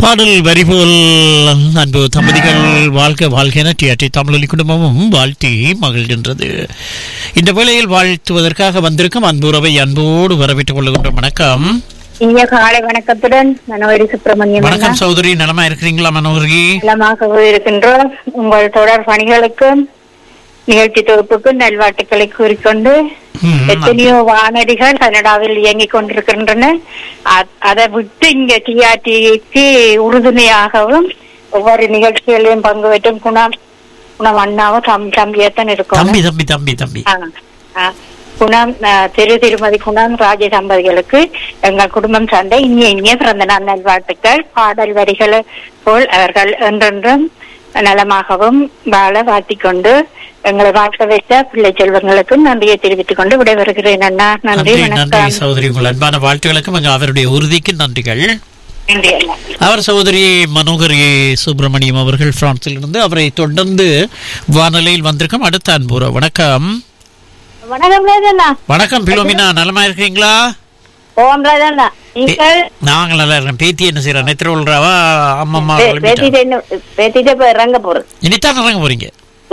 பாடல் வரிபோல் அன்பு தம்பதிகள் வாழ்க வாழ்கென டிஆர்டி தமிழொலி குடும்பமும் வாழ்த்தி மகிழ்கின்றது இந்த வேளையில் வாழ்த்துவதற்காக வந்திருக்கும் அன்புறவை அன்போடு வரவேற்றுக் கொள்கின்ற வணக்கம் இனிய காலை வணக்கத்துடன் மனோரி சுப்பிரமணியம் அண்ணா. வணக்கம் சௌதரி நலமா இருக்கிறீங்களா மனோகரி நலமாக இருக்கின்றோம் உங்கள் தொடர் பணிகளுக்கும் நிகழ்ச்சி தொகுப்புக்கும் நல்வாழ்த்துக்களை கூறிக்கொண்டு ம், எத்தனையோ வானொலிகள் கனடாவில் இயங்கிக் கொண்டிருக்கின்றன அ- அதை விட்டு இங்க டிஆர்டிக்கு உறுதுணையாகவும் ஒவ்வொரு நிகழ்ச்சிகளையும் பங்கு பெற்றும் குணம் குணம் அண்ணாவும் தம் தம்பியத்தான் இருக்கும் தம்பி தம்பி தம்பி தம்பி ஆ, ஆ. குணம் ஆ, திரு திருமதி குணம் ராஜ தம்பதிகளுக்கு எங்கள் குடும்பம் சார்ந்த இனிய இனிய பிறந்த நாள் நல்வாழ்த்துக்கள் பாடல் வரிகளை போல் அவர்கள் என்றென்றும் நலமாகவும் வாழ வாழ்த்திக் கொண்டு எங்களை வாழ்க்க வைத்த பிள்ளை செல்வங்களுக்கு நன்றியை தெரிவித்துக் கொண்டு விடைபெறுகிறேன் அண்ணா நன்றி நன்றி நன்றி வணக்கம் சகோதரி உங்கள் அன்பான வாழ்த்துகளுக்கும் அங்கு அவருடைய உறுதிக்கு நன்றிகள் நன்றி அண்ணா அவர் சகோதரி மனோகரி சுப்பிரமணியம் அவர்கள் பிரான்சில் இருந்து அவரை தொடர்ந்து வானொலியில் வந்திருக்கும் அடுத்த அன்புற வணக்கம் வணக்கம் ராஜண்ணா வணக்கம் பிலோமினா நலமா இருக்கீங்களா ஓம் ராஜண்ணா நீங்கள் நாங்கள் நல்லா இருக்கோம் பேத்தி என்ன செய்யறா நெத்திர விழுறாவா அம்மம்மா பேத்திட்டு பேத்திட்டு இப்ப இறங்க போறது இனித்தான் இறங்க போறீங்க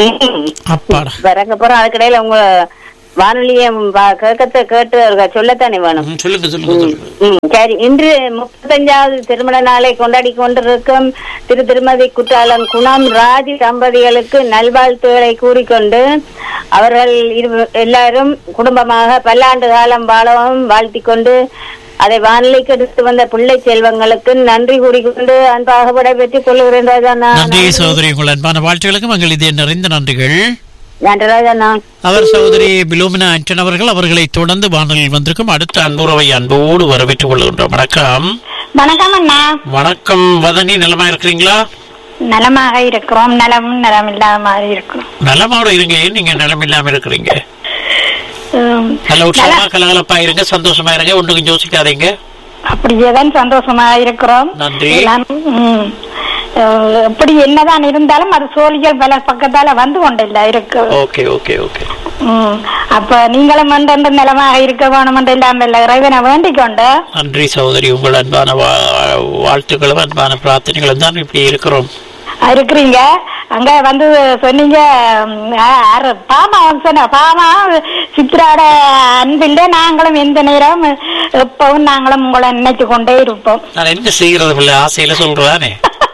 அப்பாடா இறங்க போறோம் அதுக்கிடையில உங்க வானொலியை வ- கேட்கத்த கேட்டு இருக்க சொல்லத்தானே வேணும் ம், சொல்லுங்க சொல்லுங்க சொல்லுங்க ம், சரி இன்று முப்பத்தஞ்சாவது திருமண நாளை கொண்டாடி கொண்டிருக்கும் திரு திருமதி குற்றாலம் குணம் ராஜ் தம்பதிகளுக்கு நல்வாழ்த்துக்களை கூறிக்கொண்டு அவர்கள் இரு- எல்லாரும் குடும்பமாக பல்லாண்டு காலம் வாழவும் வாழ்த்திக் கொண்டு அதை வானிலைக்கு எடுத்து வந்த பிள்ளை செல்வங்களுக்கு நன்றி கூறிக்கொண்டு அன்பாக விடைபெற்றுக் கொள்கிறேன் ராஜாண்ணா நன்றி சகோதரி உங்கள் அன்பான வாழ்த்துகளுக்கும் எங்கள் இதே நிறைந்த நன்றிகள் நன்றி ராஜாண்ணா அவர் சகோதரி பிலோமினா ஆண்டன் அவர்கள் அவர்களை தொடர்ந்து வானொலியில் வந்திருக்கும் அடுத்த அன்புறவை அன்போடு வரவேற்றுக் கொள்கின்றோம் வணக்கம் வணக்கம் அண்ணா வணக்கம் வதனி நலமா இருக்கிறீங்களா நலமாக இருக்கிறோம் நலமும் நலம் இல்லாத மாதிரி இருக்கிறோம் நலமோட இருங்க ஏன் நீங்க நலம் இல்லாம இருக்கிறீங்க உம், நல்ல உற்சாகமா கலகலப்பா இருங்க சந்தோஷமா இருங்க ஒன்றுக்கும் யோசிக்காதீங்க அப்படியேதான் சந்தோஷமா இருக்கிறோம் நன்றி. எல்லாம், உம், அஹ், எப்படி என்னதான் இருந்தாலும் அது சோழிகள் பல பக்கத்தால வந்து கொண்டில்ல இருக்கு ஓகே ஓகே ஓகே உம், அப்ப நீங்களும் வந்து நிலமாக இருக்க வேணும் என்று எல்லாம் இல்ல இறைவனை வேண்டிக் கொண்டு நன்றி சகோதரி உங்கள் அன்பான வா- வாழ்த்துக்களும் அன்பான பிரார்த்தனைகளும் தான் இப்படி இருக்கிறோம் இருக்கிறீங்க அங்க வந்து சொன்னீங்க உம், யாரு பாமா வந்து சொன்ன பாமா சித்ராட அன்பில்ல நாங்களும் எந்த நேரம் எப்பவும் நாங்களும் உங்களை நினைச்சு கொண்டே இருப்போம் நான் என்ன செய்யறது பிள்ளை ஆசையில சொல்றதானே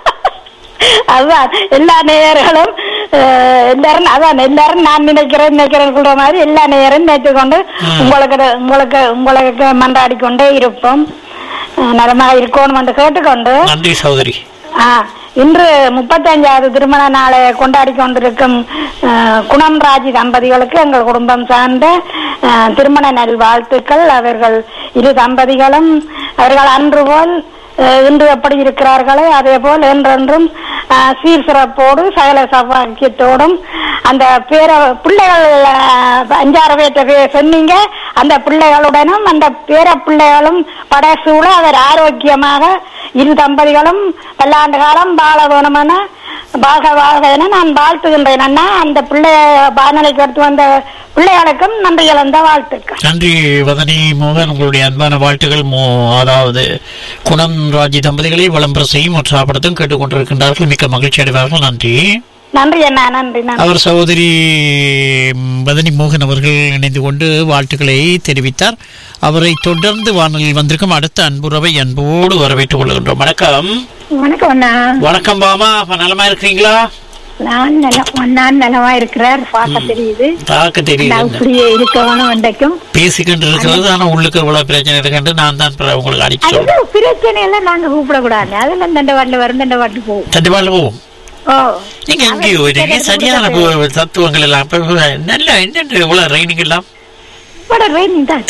அதுதான் எல்லா நேயர்களும் அஹ், எல்லாரும் அதான் எல்லாரும் நான் நினைக்கிறேன் நினைக்கிறேன் சொல்ற மாதிரி எல்லா நேயரும் நினைத்து கொண்டு ம். உங்களுக்கு உங்களுக்கு உங்களுக்கு மன்றாடி கொண்டே இருப்போம் அஹ், நலமா இருக்கணும் என்று கேட்டுக்கொண்டு நன்றி சகோதரி ஆ, இன்று முப்பத்தஞ்சாவது திருமண நாளை கொண்டாடி கொண்டிருக்கும் அஹ், குணம் ராஜி தம்பதிகளுக்கு எங்கள் குடும்பம் சார்ந்த அஹ், திருமண நல் வாழ்த்துக்கள் அவர்கள் இரு தம்பதிகளும் அவர்கள் அன்று போல் அஹ், இன்று எப்படி இருக்கிறார்களோ அதே போல் என்றென்றும் அஹ், சீர் சிறப்போடு சகல சௌபாக்கியத்தோடும் அந்த பேர பிள்ளைகள் அஹ், அஞ்சாறு பேர்ட்ட பே- சொன்னீங்க அந்த பிள்ளைகளுடனும் அந்த பேர பிள்ளைகளும் படசூழ அவர் ஆரோக்கியமாக இரு தம்பதிகளும் பல்லாண்டு காலம் வாழ வேணுமென வாழ்க வாழ்க என நான் வாழ்த்துகின்றேன் அண்ணா அந்த பிள்ளை வானொலிக்கு எடுத்து வந்த பிள்ளைகளுக்கும் நன்றி இழந்த வாழ்த்துக்கள் நன்றி வதனி மோகன் உங்களுடைய அன்பான வாழ்த்துக்கள் மோ அதாவது குணம் ராஜி தம்பதிகளை விளம்பரம் செய்யும் உற்சாகப்படுத்தும் கேட்டுக்கொண்டிருக்கின்றார்கள் மிக்க மகிழ்ச்சி அடைவார்கள் நன்றி நன்றி அண்ணா நன்றி நன்றி அவர் சகோதரி ம், வதனி மோகன் அவர்கள் இணைந்து கொண்டு வாழ்த்துக்களை தெரிவித்தார் அவரை தொடர்ந்து வானொலியில் வந்திருக்கும் அடுத்த அன்புறவை அன்போடு வரவேற்றுக் கொள்கின்றோம் வணக்கம் வணக்கம் அண்ணா வணக்கம் பாமா அப்ப நலமா இருக்கிறீங்களா நான் நலம் நான் நலமா இருக்கிறார் பார்க்க தெரியுது தாக்க தெரியுது நான் இப்படியே இருக்கணும் என்றைக்கும் பேசிக்கிட்டு இருக்கிறது ஆனா உள்ளுக்கு இவ்வளவு பிரச்சனை இருக்குன்ட்டு நான் தான் பிற- உங்களுக்கு அடிச்சு அது சொல்றேன் பிரச்சனை எல்லாம் நாங்க கூப்பிடக்கூடாது அதெல்லாம் தண்டை வாட்டில் வரும் தண்டை வாட்டு போகும் கண்டிப்பாக போவோம் ஓ நீங்க எங்கேயோ இருக்கீங்க சரியான பு- தத்துவங்கள் எல்லாம் அப்ப நல்ல என்னென்ன இவ்வளவு ரைனிங் எல்லாம் பட ரெயின் தான்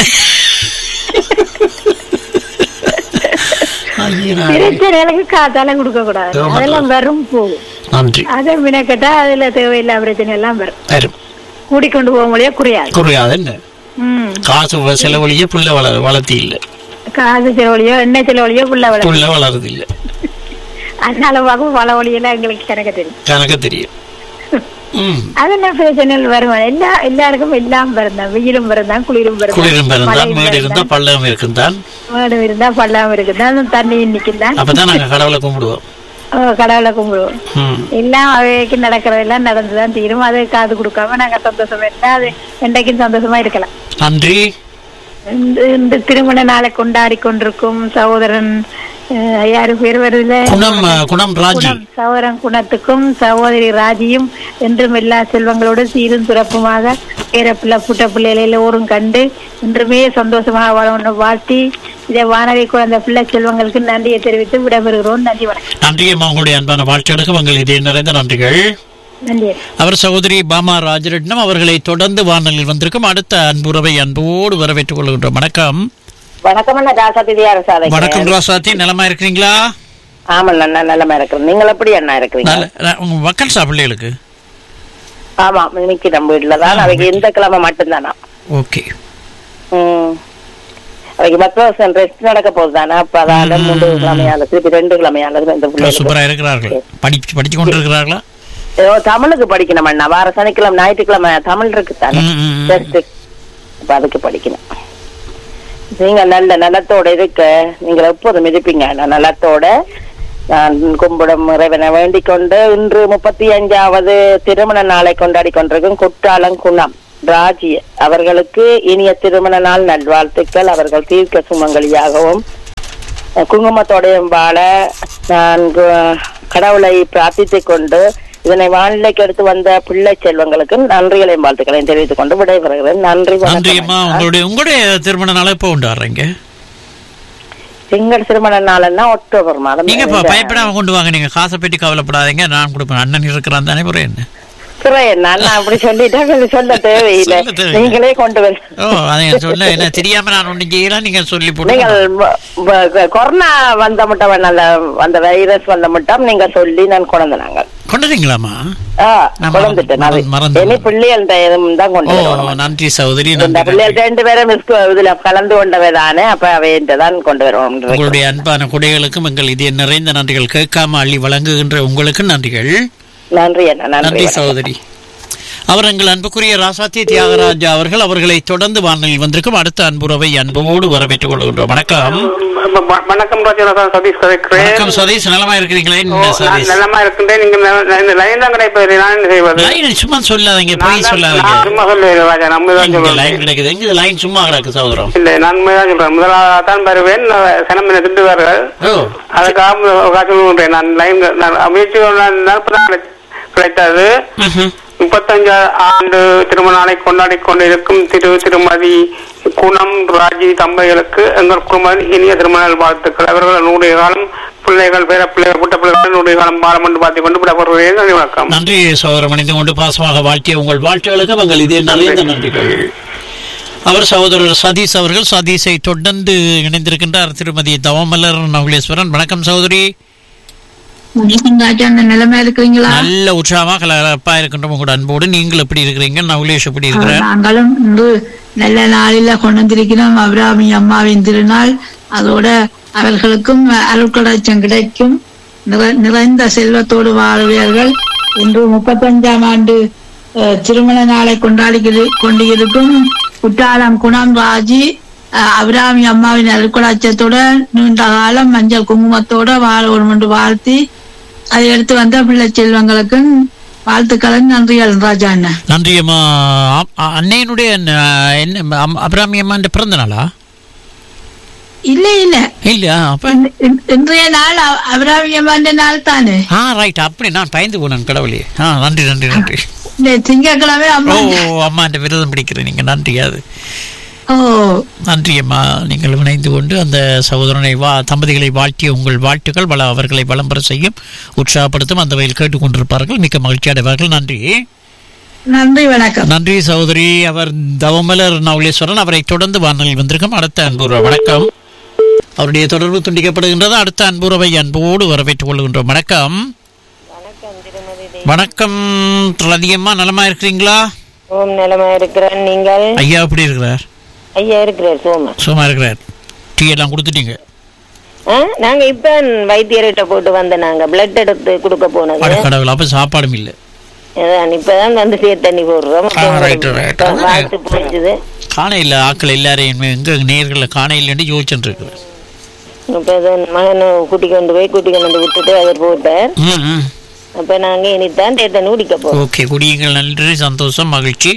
பிரச்சனைகளுக்கு காத்தால கொடுக்க கூடாது ஆமா. அதெல்லாம் வரும் போகும் நன்றி அதை வினக்கட்டா அதுல தேவையில்லாத பிரச்சனை எல்லாம் வரும் வரும் கூடிக்கொண்டு போக முடியாது குறையாது குறையாது என்ன ம் காசு வ- செலவழிய புள்ள வளர வளர்த்தி இல்ல காசு செலவழியோ எண்ணெய் செலவழியோ புள்ள வளரும் புள்ள வளருது இல்ல அதனால வள வழியெல்லாம் எங்களுக்கு கணக்க தெரியும் கணக்கு தெரியும் ம் அது என்ன பிரச்சனைகள் வரும் எல்லா எல்லாருக்கும் எல்லாம் வருந்தான் வெயிலும் வருந்தான் குளிரும் வருந்தான் குளிரும் இருந்தால் மழையும் மேடு இருந்தா வருந்தான், பள்ளம் இருக்குந்தான் மேடும் இருந்தா பள்ளம் இருக்குதான் தண்ணியும் நிற்குதான் அப்பதான் நாங்க கடவுளை கும்பிடுவோம் கடவுளை கும்பிடுவோம் ம் எல்லாம் அவைக்கு நடக்கிறதெல்லாம் நடந்துதான் தீரும் அது காது கொடுக்காம நாங்க சந்தோஷமா இருந்தா அது என்றைக்கும் சந்தோஷமா இருக்கலாம் நன்றி இந்த இந்த திருமண நாளை கொண்டாடி கொண்டிருக்கும் சகோதரன் அஹ், யாரு பேர் வருதுல குணம் குணம் ராஜி குணம் சகோதரன் குணத்துக்கும் சகோதரி ராஜியும் என்றும் எல்லா செல்வங்களோடு சீரும் சிறப்புமாக பேரப்பிள்ளை புட்ட பிள்ளைகளை எல்லோரும் கண்டு என்றுமே சந்தோஷமாக வாழணும் வாழ்த்தி இதை வானதி குழந்தை பிள்ளை செல்வங்களுக்கு நன்றியை தெரிவித்து விடைபெறுகிறோம் நன்றி வணக்கம் நன்றி அம்மா உங்களுடைய அன்பான வாழ்க்கைகளுக்கு உங்கள் இதே நிறைந்த நன்றிகள் நன்றி அவர் சகோதரி பாமா ராஜரட்னம் அவர்களை தொடர்ந்து வானலில் வந்திருக்கும் அடுத்த அன்புறவை அன்போடு வரவேற்றுக் கொள்கின்றோம் வணக்கம் வணக்கம் அண்ணா ராசாதிதியார் சாலை வணக்கம் ரோசாத்தி நலமா இருக்கிறீங்களா ஆமா அண்ணா நல்லமா இருக்கிறேன் நீங்கள் எப்படி அண்ணா இருக்கிறீங்க நல்ல ந- உங்க மக்கள் பிள்ளைகளுக்கு ஆமா இன்னைக்கு நம்ம வீட்டுல தான் அவைக்கு இந்த கிழமை மட்டும்தானா ஓகே ம் அவைக்கு பத்து வருஷம் ரெஸ்ட் நடக்க போகுதுதானே அப்ப அதால மூன்று கிழமையால திருப்பி ரெண்டு கிழமையால இந்த பிள்ளைகளுக்கு சூப்பரா இருக்கிறார்கள் படிச்சு படிச்சு கொண்டு இருக்கிறார்களா ஏதோ தமிழுக்கு படிக்கணும் அண்ணா வார சனிக்கிழமை ஞாயிற்றுக்கிழமை தமிழ் இருக்கு தானே ம், ம், ம். டெஸ்ட் அப்ப அதுக்கு படிக்கணும் நீங்க நல்ல நலத்தோட இருக்க நீங்க எப்போதும் இருப்பீங்க அண்ணா நலத்தோட நான் கும்பிடும் இறைவனை வேண்டிக் கொண்டு இன்று முப்பத்தி அஞ்சாவது திருமண நாளை கொண்டாடி கொண்டிருக்கும் குற்றாலம் குணம் ராஜி அவர்களுக்கு இனிய திருமண நாள் நல்வாழ்த்துக்கள் அவர்கள் தீர்க்க சுமங்கலியாகவும் அஹ், குங்குமத்தோடையும் வாழ நான் கு- கடவுளை பிரார்த்தித்துக் கொண்டு இதனை வானிலைக்கு எடுத்து வந்த பிள்ளை செல்வங்களுக்கு நன்றிகளையும் வாழ்த்துக்களையும் தெரிவித்துக் கொண்டு விடைபெறுகிறேன் நன்றி நன்றி வணக்கம் அம்மா அண்ணா. உங்களுடைய உங்களுடைய திருமண நாளை எப்போ உண்டாடுறீங்க திங்கள் திருமண நாள்னா அக்டோபர் மாதம் நீங்க இப்ப இந்த- பயப்படாம கொண்டு வாங்க நீங்க காசை பற்றி கவலைப்படாதீங்க நான் கொடுப்பேன் அண்ணன் இருக்கிறான் தானே புரிய என்ன சிறையன் நான் அப்படி சொல்லிட்டேன் இது சொல்ல தேவையில்லை சொல்ல தேவையில்லை. நீங்களே கொண்டு வர ஓ அதை சொல்ல என்ன தெரியாம நான் ஒன்றும் செய்யலாம் நீங்க சொல்லி போட்டு நீங்கள் வ- வ- கொரோனா வந்த மட்டும் அந்த அந்த வைரஸ் வந்த மட்டும் நீங்க சொல்லி நான் கொண்டு நாங்கள் கொண்டுறீங்களாமா ஆ, நான் கொண்டுட்டேன் மறந்து- அது. மறந்து- இனி பிள்ளைகள்ட்ட எதுவும் தான் கொண்டு ஓ வரணும் நன்றி சகோதரி இந்த நன்றி பிள்ளைகள் நன்றி. ரெண்டு பேரும் மிஸ் இதுல கலந்து கொண்டவை தானே அப்ப அவைன்ட்டு தான் கொண்டு வருவோம் உங்களுடைய அன்பான குடைகளுக்கும் எங்கள் இதய நிறைந்த நன்றிகள் கேட்காம அள்ளி வழங்குகின்ற உங்களுக்கு நன்றிகள் நன்றி அண்ணா நன்றி நன்றி வணக்கம். சகோதரி அவர் எங்கள் அன்புக்குரிய ராசாத்தி தியாகராஜா அவர்கள் அவர்களை தொடர்ந்து வானலில் வந்திருக்கும் அடுத்த அன்புறவை அன்போடு வரவேற்றுக் கொள்கின்றோம் வணக்கம் வ- வ- வணக்கம் ராஜநாதன் சதீஷ் கதைக்கிறேன் வணக்கம் சதீஷ் நலமா இருக்கிறீங்களே ஓ, என்ன நான் சதீஷ் நல்லமா இருக்கின்றேன் நீங்க ந- இந்த லைன் தான் கிடைப்பது நான் என்ன செய்வது லைன் சும்மா சொல்லாதீங்க நான் போய் தான்- சொல்லாதீங்க நான் சும்மா சொல்லுவேன் ராஜா நம்ம தான் இங்க லைன் சொல்லுவேன் கிடைக்குது எங்க லைன் சும்மா கிடக்கு சகோதரம் இல்ல நான் உண்மைதான் சொல்றேன் முதலாக தான் வருவேன் சனமின திண்டுவார்கள் ஓ அதுக்காக சொல்லுகின்றேன் நான் லைன் நான் முயற்சி நாற்பது கிடைத்தது ம்ஹும். முப்பத்தஞ்சு ஆண்டு திருமண நாளை கொண்டாடி கொண்டிருக்கும் திரு திருமதி குணம் ராஜி தம்பதிகளுக்கு எங்கள் குடும்பம் இனிய திருமண நாள் வாழ்த்துக்கள் அவர்கள் நூறு காலம் பிள்ளைகள் பேர பிள்ளைகள் புட்ட பிள்ளைகள் நூறு காலம் பாலம் என்று பார்த்துக் கொண்டு விடப்படுகிறேன் நன்றி வணக்கம் நன்றி சகோதரம் அணிந்து கொண்டு பாசமாக வாழ்த்திய உங்கள் வாழ்த்துகளுக்கு உங்கள் இதே நிறைந்த நன்றிகள் அவர் சகோதரர் சதீஷ் அவர்கள் சதீஷை தொடர்ந்து இணைந்திருக்கின்றார் திருமதி தவமலர் நகுலேஸ்வரன் வணக்கம் சகோதரி வணக்கம் ராஜா அந்த நிலைமை இருக்கிறீங்களா நல்ல உற்சாகமாக கலப்பா இருக்கின்ற உங்களோட அன்போடு நீங்கள் எப்படி இருக்கிறீங்க நகுலேஷ் எப்படி இருக்கிறார் நாங்களும் இன்று நல்ல நாளில கொண்டு வந்திருக்கிறோம் அபிராமி அம்மாவின் திருநாள் அதோட அவர்களுக்கும் அருட்கடாச்சம் கிடைக்கும் நிறை- நிறைந்த செல்வத்தோடு வாழ்வீர்கள் இன்று முப்பத்தஞ்சாம் ஆண்டு அஹ், திருமண நாளை கொண்டாடி கொண்டு இருக்கும் குற்றாலம் குணம் ராஜி அஹ், அபிராமி அம்மாவின் அருட்கடாச்சத்தோட நீண்ட காலம் மஞ்சள் குங்குமத்தோட வாழ என்று வாழ்த்தி அதை எடுத்து வந்த பிள்ளை செல்வங்களுக்கும் வாழ்த்துக்களும் நன்றிகள் ராஜா அண்ணா நன்றி அம்மா அ- அ- அன்னையினுடைய ந- என்ன அம்- அபிராமி அம்மா பிறந்த நாளா இல்ல இல்ல இல்ல அப்ப இந்த- இந்த- இன்றைய நாள் அ- அபிராமியமான நாள் தானே ஆ ரைட் அப்படி நான் பயந்து போனேன் கடவுளே ஆ நன்றி நன்றி நன்றி இந்த திங்கட்கிழமை ஓ அம்மா அம்மாண்ட விரதம் பிடிக்கிறேன் நீங்க நன்றி அது ஓ நன்றி அம்மா நீங்கள் இணைந்து கொண்டு அந்த சகோதரனை வா தம்பதிகளை வாழ்த்திய உங்கள் வாழ்த்துக்கள் பல அவர்களை வளம்பர செய்யும் உற்சாகப்படுத்தும் அந்த வகையில் கேட்டுக்கொண்டிருப்பார்கள் மிக்க மகிழ்ச்சி அடைவார்கள் நன்றி நன்றி வணக்கம் நன்றி சகோதரி அவர் தவமலர் நவலேஸ்வரன் அவரை தொடர்ந்து வானலில் வந்திருக்கும் அடுத்த அன்புற வணக்கம் அவருடைய தொடர்பு துண்டிக்கப்படுகின்றது அடுத்த அன்புறவை அன்போடு வரவேற்றுக் கொள்கின்றோம் வணக்கம் வணக்கம் ரதியம்மா நலமா இருக்கிறீங்களா ஓம் நிலமா இருக்கிறேன் நீங்கள் ஐயா எப்படி இருக்கிறார் ஐயா இருக்கிறார் சோமா சும்மா இருக்கிறார் டீ எல்லாம் கொடுத்துட்டீங்க ஆ, நாங்க இப்ப வைத்தியர்கிட்ட போட்டு வந்த நாங்க பிளட் எடுத்து கொடுக்க அட போனது கடவுள் அப்ப சாப்பாடும் இல்லை அதான் இப்பதான் வந்து சேர் தண்ணி போடுறோம் ஆ, right, right. வாழ்த்து போயிடுது காணையில் ஆக்கள் எல்லாரையும் எங்க நேர்களில் காணையில் யோசிச்சுட்டு இருக்கிறேன் இப்ப இதான் மகனை கூட்டி கொண்டு போய் கூட்டி கொண்டு வந்து விட்டுட்டு அவர் போட்டார் ம் ம் அப்ப நாங்க இனித்தான் சேர் தண்ணி குடிக்க போறோம் ஓகே குடியுங்கள் நன்றி சந்தோஷம் மகிழ்ச்சி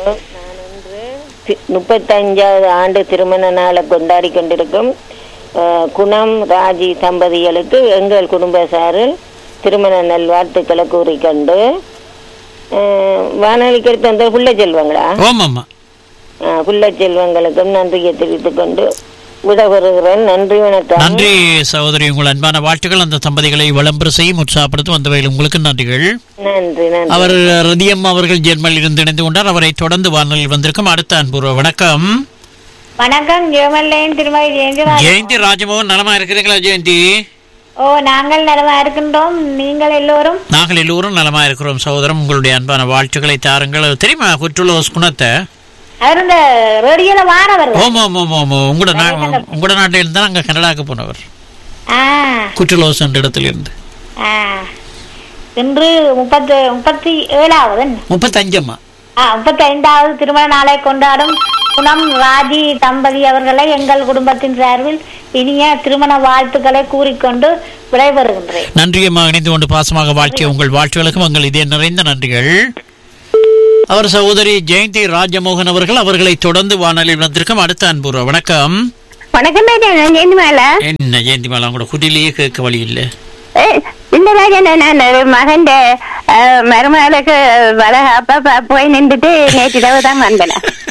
தி- முப்பத்தஞ்சாவது ஆண்டு திருமண நாளை கொண்டாடி கொண்டிருக்கும் அஹ், குணம் ராஜி தம்பதிகளுக்கு எங்கள் குடும்ப சாரில் திருமண நல்வாழ்த்துக்களை கூறிக்கொண்டு அஹ், வானொலிக்கு எடுத்து வந்த புள்ள செல்வங்களா ஓமாம்மா அஹ், புள்ள செல்வங்களுக்கும் நன்றியை தெரிவித்துக் கொண்டு விடவருகிறேன் நன்றி வணக்கம் நன்றி சகோதரி உங்கள் அன்பான வாழ்த்துக்கள் அந்த தம்பதிகளை வளம்பர செய்யும் உற்சாகப்படுத்தும் அந்த வகையில் உங்களுக்கு நன்றிகள் நன்றி நன்றி அவர் ரதியம் அவர்கள் ஜெர்மனியில் இருந்து இணைந்து கொண்டார் அவரை தொடர்ந்து வானொலியில் வந்திருக்கும் அடுத்த அன்புற வணக்கம் வணக்கம் ஜெயமல்லையின் திருமதி ஜெயந்தி ஜெயந்தி ராஜமோகன் நலமா இருக்கிறீங்களா ஜெயந்தி ஓ நாங்கள் நலமா இருக்கின்றோம் நீங்கள் எல்லோரும் நாங்கள் எல்லோரும் நலமா இருக்கிறோம் சகோதரம் உங்களுடைய அன்பான வாழ்த்துக்களை தாருங்கள் தெரியுமா குற்றுலோஸ் குணத்தை அவர் இந்த ரேடியோல வாரவர் ஓம் ஓம் ஓம் ஓம் உங்களோட நா- உங்களோட நாட்டில் இருந்தா அங்க கனடாக்கு போனவர் ஆ குற்றுலோஸ் என்ற இடத்துல இருந்து ஆ இன்று முப்பத்து முப்பத்தி ஏழாவது என்ன? முப்பத்தஞ்சம்மா ஆ முப்பத்தி ஐந்தாவது திருமண நாளை கொண்டாடும் குணம் ராஜி தம்பதி அவர்களை எங்கள் குடும்பத்தின் சார்பில் இனிய திருமண வாழ்த்துக்களை கூறிக்கொண்டு விடைபெறுகின்றேன் நன்றியம்மா இணைந்து கொண்டு பாசமாக வாழ்த்திய உங்கள் வாழ்த்துகளுக்கும் உங்கள் இதே நிறைந்த நன்றிகள் அவர் சகோதரி ஜெயந்தி ராஜமோகன் அவர்கள் அவர்களை தொடர்ந்து வானொலியில் வந்திருக்கும் அடுத்த அன்புற வணக்கம் வணக்கம் ராஜா நான் ஜெயந்தி மேல என்ன ஜெயந்தி மேல உங்களோட குட்டிலேயே கேட்க வழி இல்லை இந்த ராஜா நான் ஒரு மகன் மருமகளுக்கு வளகாப்பா ப- போய் நின்றுட்டு நேற்று இரவு தான் வந்தேன்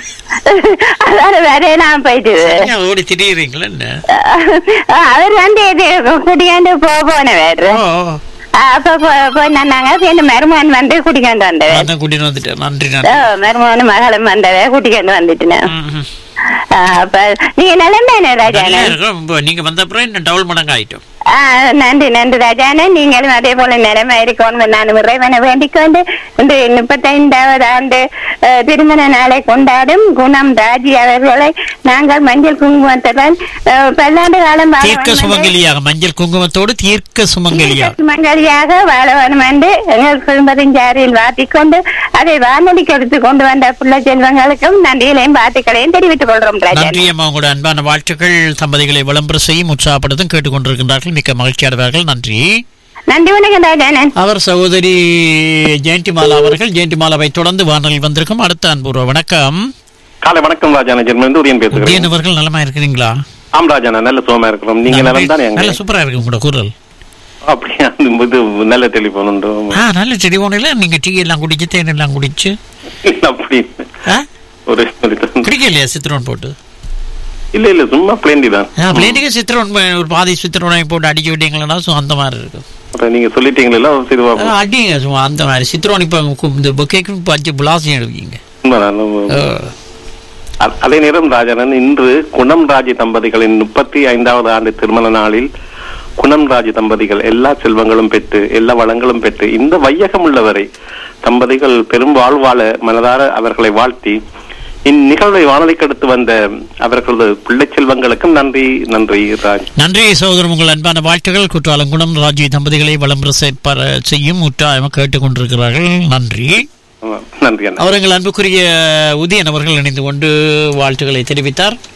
அதோட வேற நான் போயிட்டு ஏன் ஓடி திடீர்றீங்களா என்ன அவர் வந்து இது குடிக்காண்டு போ போனவர் ஓ அப்ப போ- போய் நாங்க இந்த மருமகன் வந்து குடிக்காண்டு வந்தவர் அதான் கூட்டிட்டு வந்துட்டேன் நன்றி நன்றி மருமகன் மகளும் வந்தவர் குடிக்காண்டு வந்துட்டுனேன் ம், ம். அப்ப நீங்க நிலைமையான ராஜா நல்லா இருக்கும். இப்ப நீங்க வந்த அப்புறம் இன்னும் டபுள் மடங்கு ஆயிட்டோம் ஆ, நன்றி நன்றி ராஜானே நீங்களும் அதே போல நிலைமை இருக்கணும் நான் இறைவனை வேண்டிக் கொண்டு இந்த முப்பத்தைந்தாவது ஆண்டு அஹ், திருமண நாளை கொண்டாடும் குணம் ராஜி அவர்களை நாங்கள் மஞ்சள் குங்குமத்துடன் அஹ், பல்லாண்டு காலம் வாழ தீர்க்க வேண்டும் என்று- சுமங்கலியாக மஞ்சள் குங்குமத்தோடு தீர்க்க சுமங்கலியாக சுமங்கலியாக வாழ வேண்டும் என்று எங்கள் குடும்பத்தின் சாரில் வாத்திக் கொண்டு அதை வானொலிக்கு எடுத்து கொண்டு வந்த புள்ள செல்வங்களுக்கும் நன்றிகளையும் வாழ்த்துக்களையும் தெரிவித்துக் கொள்றோம் ராஜா நன்றி அம்மா உங்களோட அன்பான வாழ்த்துக்கள் தம்பதிகளை விளம்பர செய்யும் உற்சாகப்படுத்தும் கேட்டுக்கொண்டிருக்கின்றார்கள் மிக்க மகிழ்ச்சி அடைவார்கள் நன்றி நன்றி வணக்கம் ராஜானன் அவர் சகோதரி ஜெயந்திமாலா அவர்கள் ஜெயந்திமாலாவை தொடர்ந்து வானொலி வந்திருக்கும் அடுத்த அன்பூர்வ வணக்கம் காலை வணக்கம் ராஜான ஜெர்மன் உதயன் பேசுகிறேன் ஜெயன் அவர்கள் நலமா இருக்கிறீங்களா ஆம் ராஜானா நல்ல சுகமா இருக்கிறோம் நீங்க நலம் தானே நல்ல அங்க சூப்பரா இருக்கு உங்களோட குரல் அப்படியா இது நல்ல டெலிபோன் உண்டு ஆ நல்ல டெலிஃபோனில் நீங்க டீ எல்லாம் குடிச்சு தேன் எல்லாம் குடிச்சு அப்படி ஆ? ஒரு ஒரு- குடிக்கலையா சித்திரோன் போட்டு இல்ல இல்ல சும்மா பிளேண்டி தான் ஆ பிளேட்டுக்கு சித்திரோன் ஒரு பாதி சித்திரோனை போட்டு அடிக்க விட்டீங்களா ஸோ அந்த மாதிரி இருக்கும் அப்புறம் நீங்க சொல்லிட்டீங்களா இதுவா ஆ, அடிங்க சும்மா அந்த மாதிரி சித்திரோன் இப்போ இந்த பொக்கேக்கு பஞ்சு புலாசையும் எடுவீங்க உண்மைதான். அ- அதே நேரம் ராஜானன் இன்று குணம் ராஜி தம்பதிகளின் முப்பத்தி ஐந்தாவது ஆண்டு திருமண நாளில் குணம் ராஜி தம்பதிகள் எல்லா செல்வங்களும் பெற்று எல்லா வளங்களும் பெற்று இந்த வையகம் உள்ளவரை தம்பதிகள் பெரும் வாழ்வாழ மனதார அவர்களை வாழ்த்தி இந்நிகழ்வை வானொலிக்கு அடுத்து வந்த அவர்களது பிள்ளை செல்வங்களுக்கும் நன்றி நன்றி ராஜ் நன்றி சகோதரர் உங்கள் அன்பான வாழ்த்துகள் குற்றாலங்குணம் ராஜி தம்பதிகளை விளம்பர செயற்பட செய்யும் உற்றாயம் கேட்டுக்கொண்டிருக்கிறார்கள் நன்றி ஆமா, நன்றி அண்ணா அவர் எங்கள் அன்புக்குரிய உதயன் அவர்கள் இணைந்து கொண்டு வாழ்த்துக்களை தெரிவித்தார்